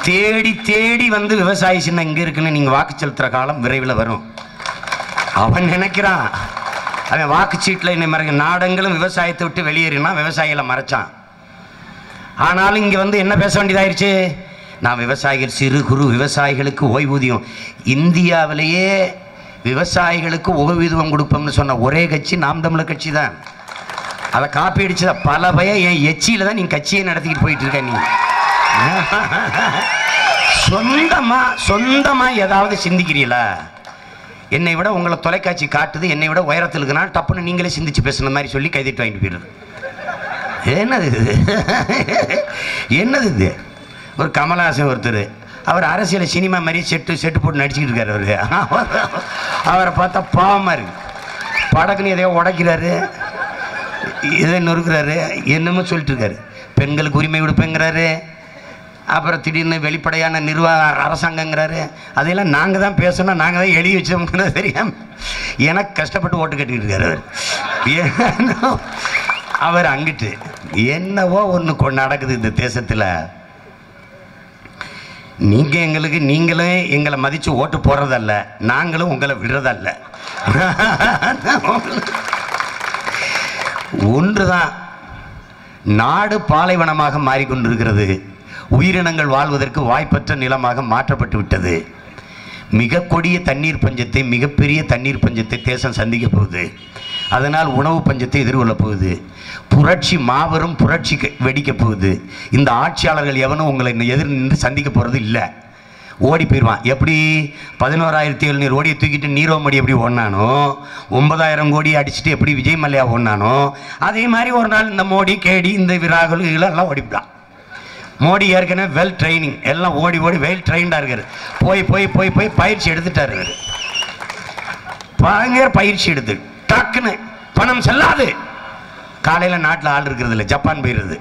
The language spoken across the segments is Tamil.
தேடி தேடி வந்து விவசாயி சின்ன இங்க இருக்குன்னு நீங்க வாக்கு செலுத்துற காலம் விரைவில் வரும் அவன் நினைக்கிறான் அவன் வாக்குச்சீட்டில் என்ன மறைக்க நாடங்களும் விவசாயத்தை விட்டு வெளியேறினா விவசாயிகளை மறைச்சான் ஆனாலும் இங்க வந்து என்ன பேச வேண்டியதாயிருச்சு நான் விவசாயிகள் சிறு குறு விவசாயிகளுக்கு ஓய்வூதியம் இந்தியாவிலேயே விவசாயிகளுக்கு ஓய்வூதியம் கொடுப்போம்னு சொன்ன ஒரே கட்சி நாம் தமிழர் கட்சி தான் அதை காப்பி அடிச்சத பல பய என் எச்சியில தான் நீ கட்சியை நடத்திக்கிட்டு போயிட்டு இருக்க நீ சொந்தமா சொந்தமா ஏதாவது சிந்திக்கிறீங்களா என்னை விட உங்களை தொலைக்காட்சி காட்டுது என்னை விட உயரத்தில் இருக்குன்னா டப்புன்னு நீங்களே சிந்திச்சு பேசுன மாதிரி சொல்லி கைதிட்டு வாங்கிட்டு போயிடுது என்னது இது என்னது இது ஒரு கமலஹாசன் ஒருத்தர் அவர் அரசியல் சினிமா மாதிரி செட்டு செட்டு போட்டு நடிச்சுக்கிட்டு இருக்காரு அவரு அவரை பார்த்தா பாவமாக இருக்கு படக்குன்னு எதையோ உடைக்கிறாரு இதை நொறுக்கிறாரு என்னமோ சொல்லிட்டு இருக்காரு பெண்களுக்கு உரிமை கொடுப்பேங்கிறாரு அப்புறம் திடீர்னு வெளிப்படையான நிர்வாக அரசாங்கங்கிறாரு அதையெல்லாம் நாங்கள் தான் பேசணும் நாங்கள் தான் எழுதி வச்சோம்ங்கிறது தெரியாம எனக்கு கஷ்டப்பட்டு ஓட்டு கட்டிக்கிட்டு இருக்காரு அவர் ஏன்னா அவர் அங்கிட்டு என்னவோ ஒன்று நடக்குது இந்த தேசத்தில் நீங்கள் எங்களுக்கு நீங்களும் எங்களை மதித்து ஓட்டு போடுறதல்ல நாங்களும் உங்களை விடுறதல்ல ஒன்றுதான் நாடு பாலைவனமாக மாறிக்கொண்டிருக்கிறது உயிரினங்கள் வாழ்வதற்கு வாய்ப்பற்ற நிலமாக மாற்றப்பட்டு விட்டது மிக கொடிய தண்ணீர் பஞ்சத்தை மிகப்பெரிய தண்ணீர் பஞ்சத்தை தேசம் சந்திக்க போகுது அதனால் உணவு பஞ்சத்தை எதிர்கொள்ளப் போகுது புரட்சி மாபெரும் புரட்சி க- வெடிக்கப் போகுது இந்த ஆட்சியாளர்கள் எவனும் உங்களை இன்னும் எதிர் நின்று சந்திக்க போகிறது இல்லை ஓடி போயிடுவான் எப்படி பதினோராயிரத்தி எழுநூறு கோடியை தூக்கிட்டு நீரோமடி எப்படி ஓடினானோ ஒன்பதாயிரம் கோடி அடிச்சுட்டு எப்படி விஜய் மல்லையா ஓடினானோ அதே மாதிரி ஒரு நாள் இந்த மோடி கேடி இந்த விராகுல் இதெல்லாம் எல்லாம் ஓடிவிட்டான் மோடி ஏற்கனவே வெல் ட்ரைனிங் எல்லாம் ஓடி ஓடி வெல் ட்ரைன்டாக இருக்காரு போய் போய் போய் போய் பயிற்சி எடுத்துட்டாரு இவரு. பயங்கர பயிற்சி எடுத்து டக்குன்னு பணம் செல்லாது காலையில் நாட்டில் ஆள் இருக்கிறது இல்லை ஜப்பான் போயிடுறது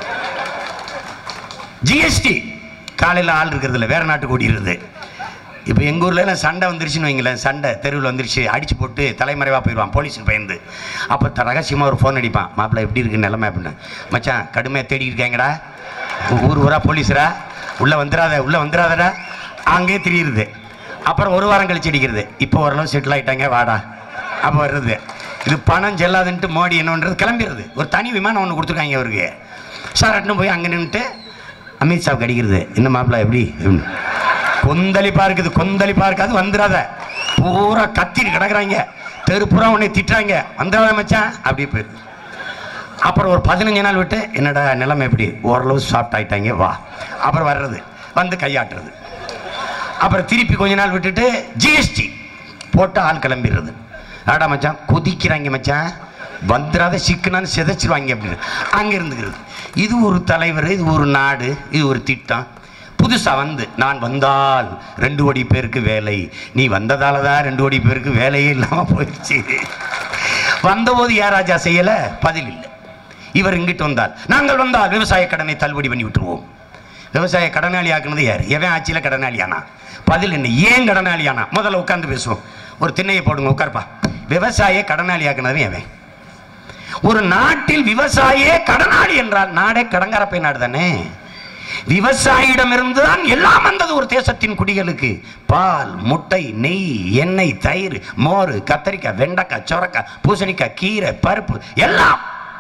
ஜிஎஸ்டி காலையில் ஆள் இருக்கிறது இல்லை வேற நாட்டுக்கு ஓடிடுறது இப்போ எங்கள் ஊர்ல எல்லாம் சண்டை வந்துருச்சுன்னு வைங்களேன் சண்டை தெருவில் வந்துருச்சு அடிச்சு போட்டு தலைமறைவாக போயிடுவான் போலீஸுக்கு பயந்து அப்போ த ரகசியமாக ஒரு ஃபோன் அடிப்பான் மாப்பிள்ளை எப்படி இருக்கு நிலைமை அப்படின்னு மச்சான் கடுமையாக தேடி இருக்காங்கடா ஊர் ஊரா போலீஸரா உள்ளே வந்துடாத உள்ளே வந்துடாதடா அங்கேயே திரியுறது அப்புறம் ஒரு வாரம் கழிச்சு அடிக்கிறது இப்போ ஓரளவு செட்டில் ஆயிட்டாங்க வாடா அப்போ வர்றது இது பணம் செல்லாதுன்ட்டு மோடி என்ன பண்ணுறது கிளம்பிடுறது ஒரு தனி விமானம் ஒன்று கொடுத்துருக்காங்க அவருக்கு சார் அட்டுன்னு போய் அங்கே நின்றுட்டு அமித்ஷாவுக்கு அடிக்கிறது என்ன மாப்பிள்ளை எப்படி அப்படின்னு. கொந்தளிப்பா இருக்குது கொந்தளிப்பா இருக்காது வந்துடாத பூரா கத்திட்டு கிடக்குறாங்க தெருப்புறா உன்னை திட்டுறாங்க வந்துடாத மச்சான் அப்படியே போயிடுது அப்புறம் ஒரு பதினஞ்சு நாள் விட்டு என்னடா நிலைமை எப்படி ஓரளவு சாஃப்ட் ஆயிட்டாங்க வா அப்புறம் வர்றது வந்து கையாட்டுறது அப்புறம் திருப்பி கொஞ்ச நாள் விட்டுட்டு ஜிஎஸ்டி போட்டு ஆள் கிளம்பிடுறது ஆடா மச்சான் கொதிக்கிறாங்க மச்சான் வந்துடாத சிக்கனான்னு சிதைச்சிருவாங்க அப்படின்னு அங்கே இருந்துக்கிறது இது ஒரு தலைவர் இது ஒரு நாடு இது ஒரு திட்டம் புதுசாக வந்து நான் வந்தால் ரெண்டு கோடி பேருக்கு வேலை நீ வந்ததால தான் ரெண்டு கோடி பேருக்கு வேலையே இல்லாமல் போயிடுச்சு வந்தபோது ஏன் ராஜா செய்யலை பதில் இல்லை இவர் இங்கிட்டு வந்தால் நாங்கள் வந்தால் விவசாய கடனை தள்ளுபடி பண்ணி விட்டுருவோம் விவசாய கடனாளி ஆக்குனது யார் எவன் ஆட்சியில் கடனாளியானா பதில் என்ன ஏன் கடனாளியானா முதல்ல உட்கார்ந்து பேசுவோம் ஒரு திண்ணையை போடுங்க உட்கார்ப்பா விவசாய கடனாளி ஆக்குனது எவன் ஒரு நாட்டில் விவசாயே கடனாளி என்றால் நாடே கடங்காரப்பை நாடு தானே விவசாயிடமிருந்து தான் எல்லாம் வந்தது ஒரு தேசத்தின் குடிகளுக்கு பால் முட்டை நெய் எண்ணெய் தயிர் மோர் கத்தரிக்காய் வெண்டைக்காய் சொரக்காய் பூசணிக்காய் கீரை பருப்பு எல்லாம்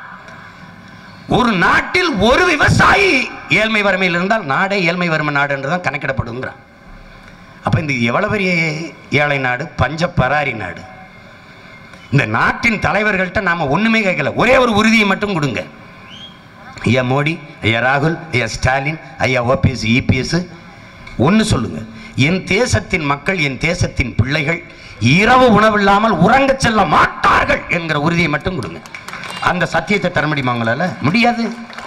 ஒரு நாட்டில் ஒரு விவசாயி ஏழ்மை வறுமையில் இருந்தால் நாடே ஏழ்மை வறுமை நாடு என்று தான் கணக்கிடப்படுங்கிறான் அப்ப இந்த எவ்வளவு பெரிய ஏழை நாடு பஞ்ச பராரி நாடு இந்த நாட்டின் தலைவர்கள்ட்ட நாம ஒண்ணுமே கேட்கல ஒரே ஒரு உறுதியை மட்டும் கொடுங்க ஐயா மோடி ஐயா ராகுல் ஐயா ஸ்டாலின் ஐயா ஓபிஎஸ் இபிஎஸ் ஒன்று சொல்லுங்க என் தேசத்தின் மக்கள் என் தேசத்தின் பிள்ளைகள் இரவு உணவில்லாமல் உறங்கச் செல்ல மாட்டார்கள் என்கிற உறுதியை மட்டும் கொடுங்க அந்த சத்தியத்தை தர முடியுமா உங்களால முடியாது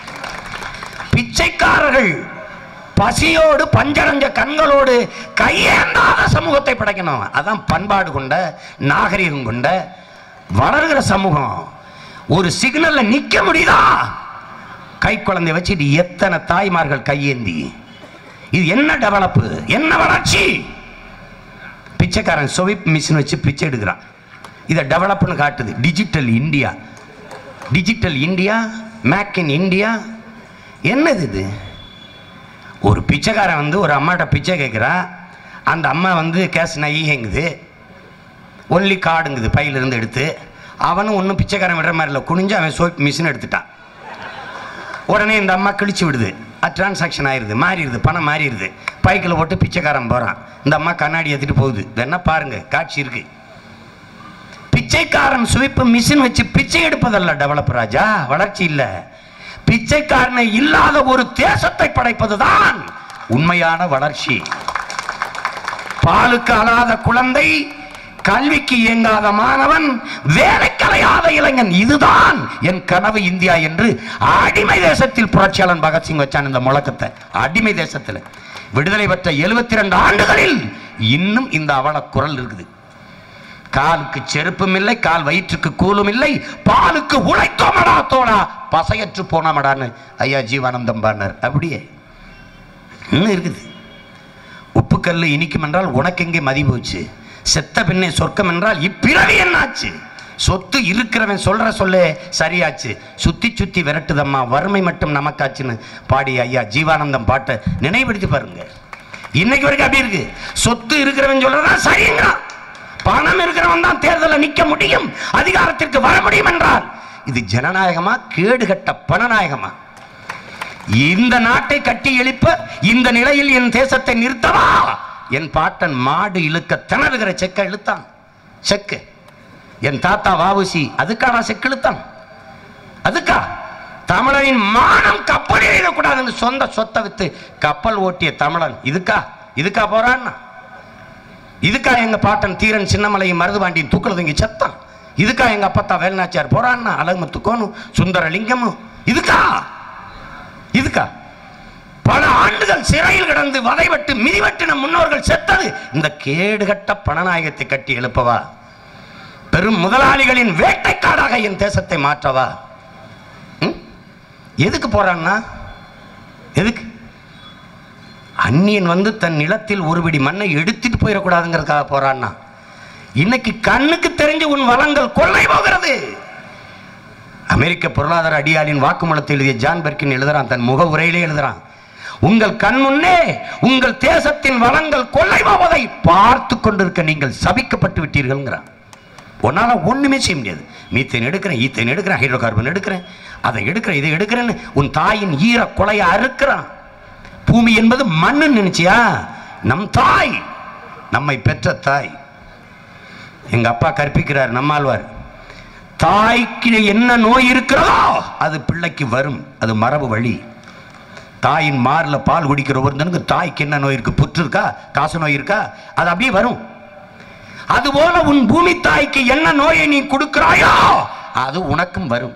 பிச்சைக்காரர்கள் பசியோடு பஞ்சடைஞ்ச கண்களோடு கையேந்தாத சமூகத்தை படைக்கணும் அதான் பண்பாடு கொண்ட நாகரிகம் கொண்ட வளர்கிற சமூகம் ஒரு சிக்னல்ல நிக்க முடியுதா கை குழந்தை வச்சுட்டு எத்தனை தாய்மார்கள் கையேந்தி இது என்ன டெவலப்பு என்ன வளர்ச்சி பிச்சைக்காரன் சொவிப் மிஷின் வச்சு பிச்சை எடுக்கிறான் இதை டெவலப்னு காட்டுது digital India digital India make in India என்னது இது ஒரு பிச்சைக்காரன் வந்து ஒரு அம்மாட்ட பிச்சை கேட்குறான் அந்த அம்மா வந்து கேஸ் நையங்குது ஒன்லி கார்டுங்குது பையிலிருந்து எடுத்து அவனும் ஒன்றும் பிச்சைக்காரன் விடுற மாதிரி இல்லை குனிஞ்சு அவன் சோப் மிஷின் எடுத்துட்டான் உடனே இந்த அம்மா கிழிச்சு விடுது அது டிரான்சாக்ஷன் ஆயிடுது மாறிடுது பணம் மாறிடுது பைக்கில் போட்டு பிச்சைக்காரன் போகிறான் இந்த அம்மா கண்ணாடி ஏற்றிட்டு போகுது வேணா பாருங்க காட்சி இருக்கு பிச்சைக்காரன் சுவிப்பு மிஷின் வச்சு பிச்சை எடுப்பதல்ல டெவலப் ராஜா வளர்ச்சி இல்ல பிச்சைக்காரனை இல்லாத ஒரு தேசத்தை படைப்பதுதான் உண்மையான வளர்ச்சி பாலுக்கு அழாத குழந்தை கல்விக்கு இயங்காத மாணவன் வேலைக்கு அலையாத இளைஞன் இதுதான் என் கனவு இந்தியா என்று அடிமை தேசத்தில் புரட்சியாளன் பகத்சிங் வச்சான் இந்த முழக்கத்தை அடிமை தேசத்தில் விடுதலை பெற்ற எழுபத்தி ரெண்டு ஆண்டுகளில் இன்னும் இந்த அவல குரல் இருக்குது காலுக்கு செருப்பும் இல்லை கால் வயிற்றுக்கு கூலும் இல்லை பாலுக்கு உழைத்தோமடா தோடா பசையற்று போனோமடான்னு ஐயா ஜீவானந்தம் பாடினார் அப்படியே இன்னும் இருக்குது உப்புக்கல்லு இனிக்கும் என்றால் உனக்கு எங்கே மதி போச்சு செத்த பின்னே சொர்க்கம் என்றால் இப்பிறவி என்னாச்சு சொத்து இருக்கிறவன் சொல்ற சொல்லே சரியாச்சு சுத்தி சுத்தி விரட்டுதம்மா வறுமை மட்டும் நமக்காச்சுன்னு பாடி ஐயா ஜீவானந்தம் பாட்டை நினைவுபடுத்தி பாருங்க இன்னைக்கு வரைக்கும் அப்படி இருக்கு சொத்து இருக்கிறவன் சொல்றதா சரிங்கிறான் பணம் இருக்கிறவன் தான் தேர்தலில் நிக்க முடியும் அதிகாரத்திற்கு வர முடியும் என்றால் இது ஜனநாயகமா கேடுகட்ட பணநாயகமா இந்த நாட்டை கட்டி எழுப்ப இந்த நிலையில் என் தேசத்தை நிறுத்தவா என் பாட்டன் மாடு இழுக்க திணறுகிற செக்க இழுத்தான் செக்கு என் தாத்தா வாவுசி அதுக்கான செக்கு இழுத்தான் அதுக்கா தமிழனின் மானம் கப்பலில் எழுதக்கூடாதுன்னு சொந்த சொத்தை வித்து கப்பல் ஓட்டிய தமிழன் இதுக்கா இதுக்கா போறான்னா இதுக்கா எங்க பாட்டன் தீரன் சின்னமலையும் மருதுபாண்டியும் தூக்கல தூங்கி செத்தான் இதுக்கா எங்க அப்பத்தா வேலுநாச்சியார் போறான்னா அழகுமுத்து கோணும் சுந்தரலிங்கமும் இதுக்கா இதுக்கா பல ஆண்டுகள் சிறையில் கிடந்து வதைவட்டு மிதிவட்டு நம் முன்னோர்கள் செத்தது இந்த கேடுகட்ட பணநாயகத்தை கட்டி எழுப்பவா பெரும் முதலாளிகளின் வேட்டைக்காடாக என் தேசத்தை மாற்றவா ம்? எதுக்கு போறான்னா எதுக்கு அந்நியன் வந்து தன் நிலத்தில் ஒரு பிடி மண்ணை எடுத்துட்டு போயிடக்கூடாதுங்கிறதுக்காக போறான்னா இன்னைக்கு கண்ணுக்கு தெரிஞ்சு உன் வளங்கள் கொள்ளை போகிறது அமெரிக்க பொருளாதார அடியாளின் வாக்குமூலத்தை எழுதிய ஜான் பெர்கின் எழுதுறான் தன் முக உரையிலே எழுதுறான் உங்கள் கண் முன்னே உங்கள் தேசத்தின் வளங்கள் கொள்ளை போவதை பார்த்து கொண்டிருக்க நீங்கள் சபிக்கப்பட்டு விட்டீர்கள்ங்கிறான் உன்னால ஒண்ணுமே செய்ய முடியாது மீத்தேன் எடுக்கிறேன் ஈத்தேன் எடுக்கிறேன் ஹைட்ரோ கார்பன் எடுக்கிறேன் அதை எடுக்கிறேன் இதை எடுக்கிறேன்னு உன் தாயின் ஈர கொலையை அறுக்கிறான் பூமி என்பது மண்ணு நினைச்சியா நம் தாய் நம்மை பெற்ற தாய் எங்க அப்பா கற்பிக்கிறார் நம்மாழ்வார் தாய்க்கு என்ன நோய் இருக்கிறதோ அது பிள்ளைக்கு வரும் அது மரபு வழி தாயின் மாரில் பால் குடிக்கிற ஒருத்தனுக்கு தாய்க்கு என்ன நோய் இருக்கு புற்று இருக்கா காசு நோய் இருக்கா அது அப்படியே வரும் அதுபோல உன் பூமி தாய்க்கு என்ன நோயை நீ கொடுக்கிறாயோ அது உனக்கும் வரும்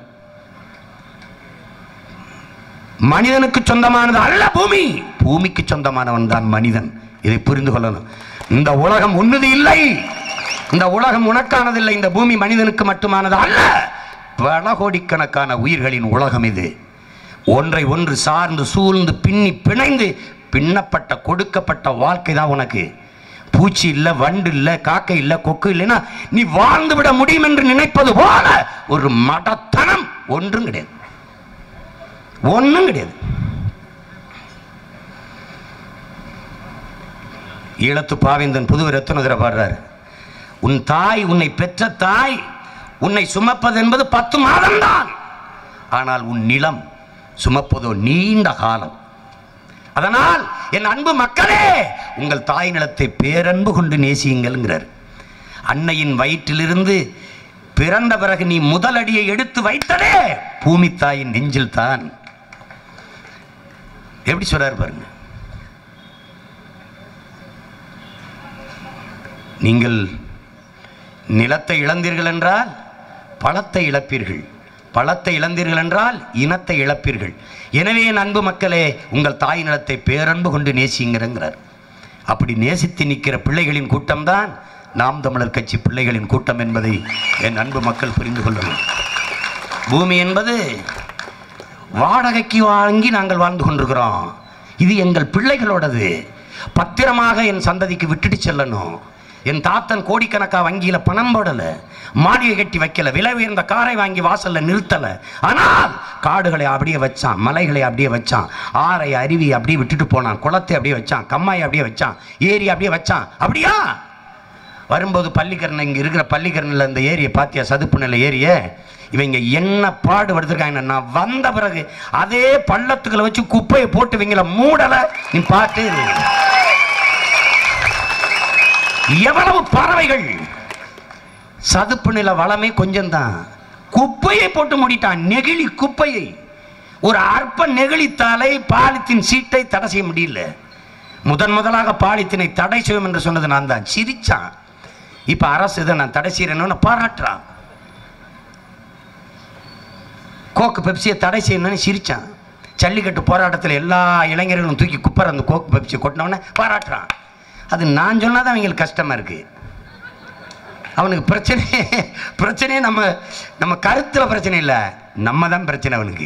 மனிதனுக்கு சொந்தமானது அல்ல பூமி பூமிக்கு சொந்தமானவன் தான் மனிதன் இதை புரிந்து கொள்ளணும் இந்த உலகம் உன்னது இல்லை இந்த உலகம் உனக்கானதில்லை இந்த பூமி மனிதனுக்கு மட்டுமானது அல்ல பல கோடிக்கணக்கான உயிர்களின் உலகம் இது ஒன்றை ஒன்று சார்ந்து சூழ்ந்து பின்னி பிணைந்து பின்னப்பட்ட கொடுக்கப்பட்ட வாழ்க்கை தான் உனக்கு பூச்சி இல்லை வண்டு இல்லை காக்கை இல்லை கொக்கு இல்லைன்னா நீ வாழ்ந்து விட முடியும் என்று நினைப்பது போல ஒரு மடத்தனம் ஒன்றும் கிடையாது ஒன்றும் கிடையாது ஈழத்து பாவேந்தன் புதுவை ரத்னதுரை பாடுறாரு உன் தாய் உன்னை பெற்ற தாய் உன்னை சுமப்பது என்பது பத்து மாதம்தான் ஆனால் உன் நிலம் சுமப்பதோ நீண்ட காலம் அதனால் என் அன்பு மக்களே உங்கள் தாய் நிலத்தை பேரன்பு கொண்டு நேசியுங்கள்ங்கிறார் அன்னையின் வயிற்றிலிருந்து பிறந்த பிறகு நீ முதல் அடியை எடுத்து வைத்ததே பூமி தாயின் நெஞ்சில் தான் எப்படி சொல்றாரு பாருங்க நீங்கள் நிலத்தை இழந்தீர்கள் என்றால் பழத்தை இழப்பீர்கள் பழத்தை இழந்தீர்கள் என்றால் இனத்தை இழப்பீர்கள் எனவே என் அன்பு மக்களே உங்கள் தாய் நிலத்தை பேரன்பு கொண்டு நேசிங்கிறங்கிறார் அப்படி நேசித்து நிற்கிற பிள்ளைகளின் கூட்டம்தான் நாம் தமிழர் கட்சி பிள்ளைகளின் கூட்டம் என்பதை என் அன்பு மக்கள் புரிந்து கொள்ளணும் பூமி என்பது வாடகைக்கு வாங்கி நாங்கள் வாழ்ந்து கொண்டிருக்கிறோம் இது எங்கள் பிள்ளைகளோடது பத்திரமாக என் சந்ததிக்கு விட்டுட்டு செல்லணும் என் தாத்தன் கோடிக்கணக்கா வங்கியில பணம் போடல மாடியை கட்டி வைக்கல விலை உயர்ந்த காரை வாங்கி வாசல்ல நிறுத்தல ஆனால் காடுகளை அப்படியே வச்சான் மலைகளை அப்படியே வச்சான் ஆறை அருவி அப்படியே விட்டுட்டு போனான் குளத்தை அப்படியே வச்சான் கம்மாயை அப்படியே வச்சான் ஏரி அப்படியே வச்சான் அப்படியா வரும்போது பள்ளிக்கரணை இங்கே இருக்கிற பள்ளிக்கரணையில் இந்த ஏரியை பாத்தியா சதுப்பு நிலை ஏரியை இவங்க என்ன பாடுபடுத்திருக்காங்க நான் வந்த பிறகு அதே பள்ளத்துக்களை வச்சு குப்பையை போட்டு இவங்கள மூடலை நீ பார்த்து இரு. எவ்வளவு பறவைகள் சதுப்பு நில வளமே கொஞ்சம்தான் குப்பையை போட்டு மூடிட்டான் நெகிழி குப்பையை ஒரு அற்ப நெகிழித்தாலை பாலித்தின் சீட்டை தடை செய்ய முடியல முதன் முதலாக பாலித்தினை தடை செய்யும் என்று சொன்னது நான் தான் சிரிச்சான் இப்ப அரசு இதை நான் தடை செய்யறேன்னு பாராட்டுறான் கோக்கு பெப்சியை தடை செய்யணும்னு சிரிச்சான் ஜல்லிக்கட்டு போராட்டத்தில் எல்லா இளைஞர்களும் தூக்கி குப்பர் அந்த கோக்கு பெப்சியை கொட்டினவொடனே பாராட்டுறான் அது நான் சொன்னாதான் அவங்களுக்கு கஷ்டமா இருக்கு அவனுக்கு பிரச்சனை பிரச்சனையே நம்ம நம்ம கருத்துல பிரச்சனை இல்லை நம்ம தான் பிரச்சனை அவனுக்கு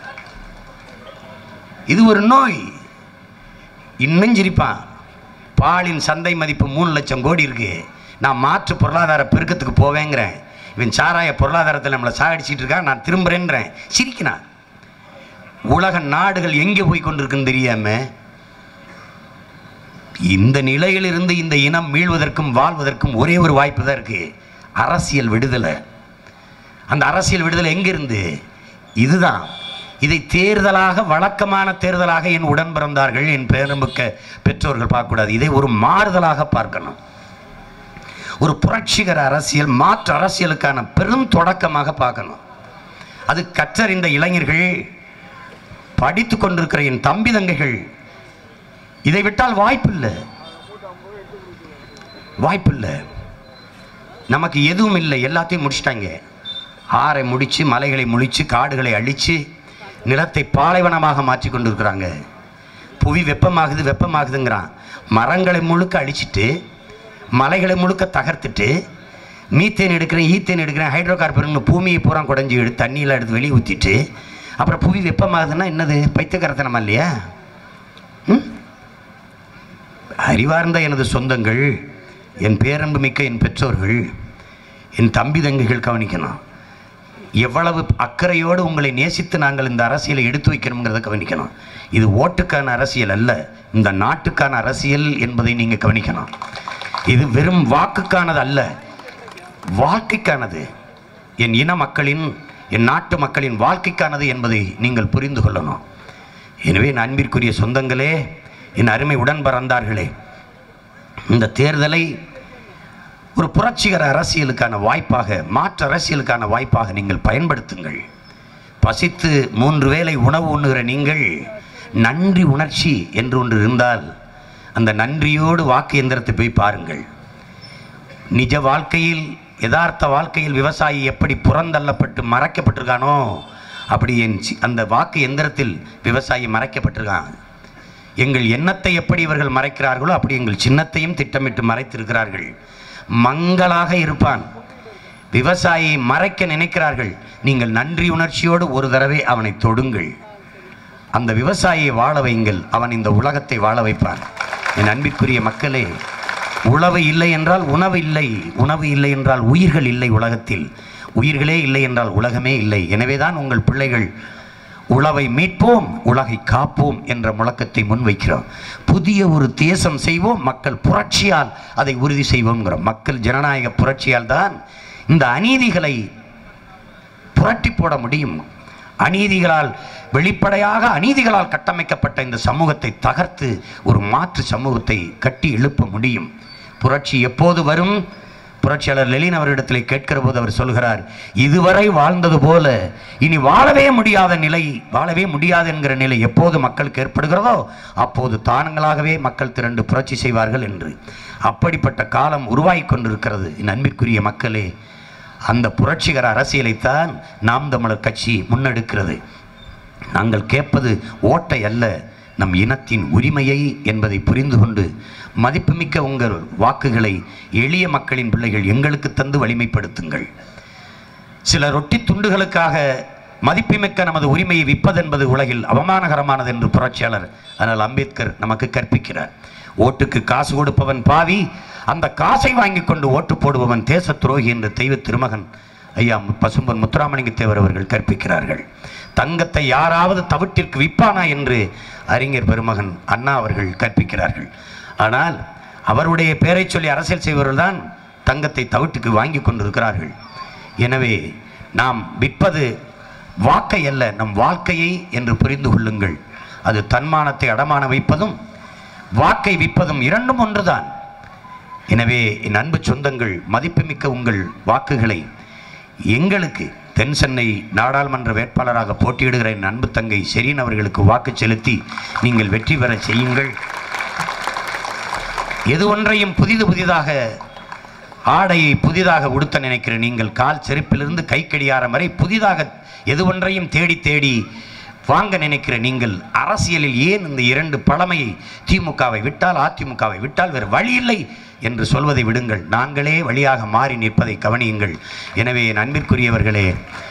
இது ஒரு நோய் இன்னும் சிரிப்பான் பாலின் சந்தை மதிப்பு மூணு லட்சம் கோடி இருக்கு நான் மாற்று பொருளாதார பெருக்கத்துக்கு போவேங்கிறேன் இவன் சாராய பொருளாதாரத்தில் நம்மளை சாகடிச்சிட்டு இருக்கான் நான் திரும்புறேன்றேன் சிரிக்கிறான் உலக நாடுகள் எங்கே போய் கொண்டிருக்குன்னு தெரியாம இந்த நிலையிலிருந்து இந்த இனம் மீள்வதற்கும் வாழ்வதற்கும் ஒரே ஒரு வாய்ப்பு தான் இருக்கு அரசியல் விடுதலை அந்த அரசியல் விடுதலை எங்கிருந்து இதுதான் இதை தேர்தலாக வழக்கமான தேர்தலாக என் உடன் பிறந்தார்கள் என் பேரம்புக்க பெற்றோர்கள் பார்க்கக்கூடாது இதை ஒரு மாறுதலாக பார்க்கணும் ஒரு புரட்சிகர அரசியல் மாற்று அரசியலுக்கான பெரும் தொடக்கமாக பார்க்கணும் அது கற்றறிந்த இளைஞர்கள் படித்து கொண்டிருக்கிற என் தம்பி தங்கைகள் இதை விட்டால் வாய்ப்பில்லை வாய்ப்பில்லை நமக்கு எதுவும் இல்லை எல்லாத்தையும் முடிச்சிட்டாங்க ஆறை முடிச்சு மலைகளை முழிச்சு காடுகளை அழிச்சு நிலத்தை பாலைவனமாக மாற்றி கொண்டிருக்கிறாங்க புவி வெப்பமாகுது வெப்பமாகுதுங்கிறான் மரங்களை முழுக்க அழிச்சிட்டு மலைகளை முழுக்க தகர்த்துட்டு மீத்தேன் எடுக்கிறேன் ஈத்தேன் எடுக்கிறேன் ஹைட்ரோ கார்பன் பூமியை பூரா குடஞ்சி எடுத்து தண்ணியெல்லாம் எடுத்து வெளியே ஊற்றிட்டு அப்புறம் புவி வெப்பமாகுதுன்னா என்னது பைத்தியக்காரத்தனமா இல்லையா ம் அறிவார்ந்த எனது சொந்தங்கள் என் பேரன்பு மிக்க என் பெற்றோர்கள் என் தம்பி தங்கைகள் கவனிக்கணும் எவ்வளவு அக்கறையோடு உங்களை நேசித்து நாங்கள் இந்த அரசியலை எடுத்து வைக்கணுங்கிறத கவனிக்கணும் இது ஓட்டுக்கான அரசியல் அல்ல இந்த நாட்டுக்கான அரசியல் என்பதை நீங்கள் கவனிக்கணும் இது வெறும் வாக்குக்கானது அல்ல வாழ்க்கைக்கானது என் இன மக்களின் என் நாட்டு மக்களின் வாழ்க்கைக்கானது என்பதை நீங்கள் புரிந்து கொள்ளணும் எனவே என் அன்பிற்குரிய சொந்தங்களே என் அருமை உடன் பிறந்தார்களே இந்த தேர்தலை ஒரு புரட்சிகர அரசியலுக்கான வாய்ப்பாக மாற்று அரசியலுக்கான வாய்ப்பாக நீங்கள் பயன்படுத்துங்கள் பசித்து மூன்று வேளை உணவு உண்ணுகிற நீங்கள் நன்றி உணர்ச்சி என்று ஒன்று இருந்தால் அந்த நன்றியோடு வாக்கு எந்திரத்தை போய் பாருங்கள் நிஜ வாழ்க்கையில் யதார்த்த வாழ்க்கையில் விவசாயி எப்படி புறந்தள்ளப்பட்டு மறைக்கப்பட்டிருக்கானோ அப்படி என் சி- அந்த வாக்கு எந்திரத்தில் விவசாயி மறைக்கப்பட்டிருக்கான் எங்கள் எண்ணத்தை எப்படி இவர்கள் மறைக்கிறார்களோ அப்படி எங்கள் சின்னத்தையும் திட்டமிட்டு மறைத்திருக்கிறார்கள் மங்களாக இருப்பான் விவசாயியை மறைக்க நினைக்கிறார்கள் நீங்கள் நன்றி உணர்ச்சியோடு ஒரு தடவை அவனை தொடுங்கள் அந்த விவசாயியை வாழ வையுங்கள் அவன் இந்த உலகத்தை வாழ வைப்பான் என் அன்பிற்குரிய மக்களே உழவு இல்லை என்றால் உணவு இல்லை உணவு இல்லை என்றால் உயிர்கள் இல்லை உலகத்தில் உயிர்களே இல்லை என்றால் உலகமே இல்லை எனவேதான் உங்கள் பிள்ளைகள் உழவை மீட்போம் உலகை காப்போம் என்ற முழக்கத்தை முன்வைக்கிறோம் புதிய ஒரு தேசம் செய்வோம் மக்கள் புரட்சியால் அதை உறுதி செய்வோம்ங்கிறோம் மக்கள் ஜனநாயக புரட்சியால் தான் இந்த அநீதிகளை புரட்டி போட முடியும் அநீதிகளால் வெளிப்படையாக அநீதிகளால் கட்டமைக்கப்பட்ட இந்த சமூகத்தை தகர்த்து ஒரு மாற்று சமூகத்தை கட்டி எழுப்ப முடியும் புரட்சி எப்போது வரும் புரட்சியாளர் லெலின் அவரிடத்திலே கேட்கிற போது அவர் சொல்கிறார் இதுவரை வாழ்ந்தது போல இனி வாழவே முடியாத நிலை வாழவே முடியாது என்கிற நிலை எப்போது மக்களுக்கு ஏற்படுகிறதோ அப்போது தானங்களாகவே மக்கள் திரண்டு புரட்சி செய்வார்கள் என்று அப்படிப்பட்ட காலம் உருவாகி கொண்டிருக்கிறது என் அன்பிற்குரிய மக்களே அந்த புரட்சிகர அரசியலைத்தான் நாம் தமிழர் கட்சி முன்னெடுக்கிறது நாங்கள் கேட்பது ஓட்டை அல்ல நம் இனத்தின் உரிமையை என்பதை புரிந்து கொண்டு மதிப்புமிக்க உங்கள் வாக்குகளை எளிய மக்களின் பிள்ளைகள் எங்களுக்கு தந்து வலிமைப்படுத்துங்கள் சில ரொட்டி துண்டுகளுக்காக மதிப்புமிக்க நமது உரிமையை விற்பதென்பது உலகில் அவமானகரமானது என்று புரட்சியாளர் ஆனால் அம்பேத்கர் நமக்கு கற்பிக்கிறார் ஓட்டுக்கு காசு கொடுப்பவன் பாவி அந்த காசை வாங்கி கொண்டு ஓட்டு போடுபவன் தேச துரோகி என்று தெய்வ திருமகன் ஐயா மு- பசும்பொன் முத்துராமலிங்க தேவர் அவர்கள் கற்பிக்கிறார்கள் தங்கத்தை யாராவது தவிட்டிற்கு விற்பானா என்று அறிஞர் பெருமகன் அண்ணா அவர்கள் கற்பிக்கிறார்கள் ஆனால் அவருடைய பெயரை சொல்லி அரசியல் செய்பவர்கள்தான் தங்கத்தை தவிட்டுக்கு வாங்கி கொண்டிருக்கிறார்கள் எனவே நாம் விற்பது வாக்கை அல்ல நம் வாழ்க்கையை என்று புரிந்து கொள்ளுங்கள் அது தன்மானத்தை அடமான வைப்பதும் வாக்கை விற்பதும் இரண்டும் ஒன்றுதான் எனவே என் அன்பு சொந்தங்கள் மதிப்புமிக்க உங்கள் வாக்குகளை எங்களுக்கு தென் சென்னை நாடாளுமன்ற வேட்பாளராக போட்டியிடுகிற என் அன்பு தங்கை செரீன் அவர்களுக்கு வாக்கு செலுத்தி நீங்கள் வெற்றி பெற செய்யுங்கள் எது ஒன்றையும் புதிது புதிதாக ஆடையை புதிதாக உடுத்த நினைக்கிற நீங்கள் கால் செருப்பிலிருந்து கைக்கடியாரம் வரை புதிதாக எது ஒன்றையும் தேடி தேடி வாங்க நினைக்கிற நீங்கள் அரசியலில் ஏன் இந்த இரண்டு பழமையை திமுகவை விட்டால் அதிமுகவை விட்டால் வேறு வழி இல்லை என்று சொல்வதை விடுங்கள் நாங்களே வழியாக மாறி நிற்பதை கவனியுங்கள் எனவே என் அன்பிற்குரியவர்களே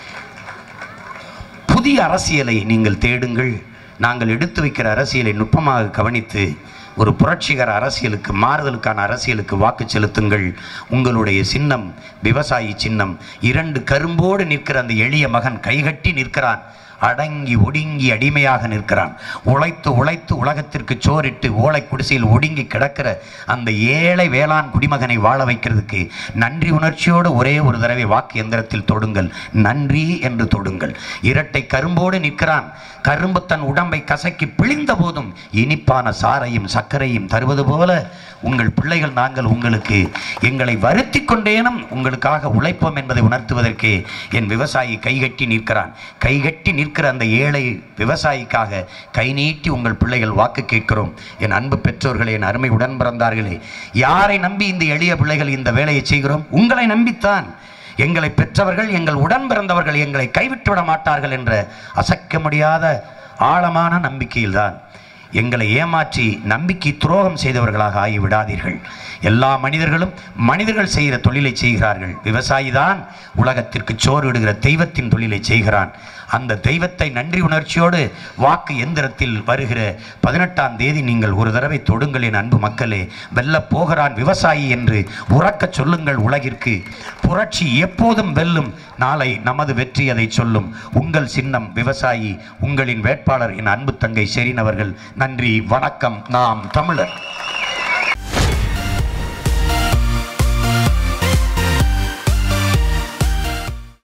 புதிய அரசியலை நீங்கள் தேடுங்கள் நாங்கள் எடுத்து வைக்கிற அரசியலை நுட்பமாக கவனித்து ஒரு புரட்சிகர அரசியலுக்கு மாறுதலுக்கான அரசியலுக்கு வாக்கு செலுத்துங்கள் உங்களுடைய சின்னம் விவசாயி சின்னம் இரண்டு கரும்போடு நிற்கிற அந்த எளிய மகன் கைகட்டி நிற்கிறான் அடங்கி ஒடுங்கி அடிமையாக நிற்கிறான் உழைத்து உழைத்து உலகத்திற்கு சோறிட்டு ஓலை குடிசையில் ஒடுங்கி கிடக்கிற அந்த ஏழை வேளாண் குடிமகனை வாழ வைக்கிறதுக்கு நன்றி உணர்ச்சியோடு ஒரே ஒரு தடவை வாக்கு எந்திரத்தில் தொடுங்கள் நன்றி என்று தொடுங்கள் இரட்டை கரும்போடு நிற்கிறான் கரும்பு தன் உடம்பை கசக்கி பிழிந்த போதும் இனிப்பான சாரையும் சர்க்கரையும் தருவது போல உங்கள் பிள்ளைகள் நாங்கள் உங்களுக்கு எங்களை வருத்தி கொண்டேனும் உங்களுக்காக உழைப்போம் என்பதை உணர்த்துவதற்கு என் விவசாயி கைகட்டி நிற்கிறான் கைகட்டி நிற்கிற அந்த ஏழை விவசாயிக்காக கை நீட்டி உங்கள் பிள்ளைகள் வாக்கு கேட்கிறோம் என் அன்பு பெற்றோர்களே என் அருமை உடன் பிறந்தார்களே யாரை நம்பி இந்த எளிய பிள்ளைகள் இந்த வேலையை செய்கிறோம் உங்களை நம்பித்தான் எங்களை பெற்றவர்கள் எங்கள் உடன் பிறந்தவர்கள் எங்களை கைவிட்டு விட மாட்டார்கள் என்ற அசைக்க முடியாத ஆழமான நம்பிக்கையில்தான் எங்களை ஏமாற்றி நம்பிக்கை துரோகம் செய்தவர்களாக ஆகிவிடாதீர்கள் எல்லா மனிதர்களும் மனிதர்கள் செய்கிற தொழிலை செய்கிறார்கள் விவசாயி தான் உலகத்திற்கு சோறு இடுகிற தெய்வத்தின் தொழிலை செய்கிறான் அந்த தெய்வத்தை நன்றி உணர்ச்சியோடு வாக்கு எந்திரத்தில் வருகிற பதினெட்டாம் தேதி நீங்கள் ஒரு தடவை தொடுங்கள் என் அன்பு மக்களே வெல்லப் போகிறான் விவசாயி என்று உறக்கச் சொல்லுங்கள் உலகிற்கு புரட்சி எப்போதும் வெல்லும் நாளை நமது வெற்றி அதை சொல்லும் உங்கள் சின்னம் விவசாயி உங்களின் வேட்பாளர் என் அன்பு தங்கை ஷெரீன் அவர்கள் நன்றி வணக்கம் நாம் தமிழர்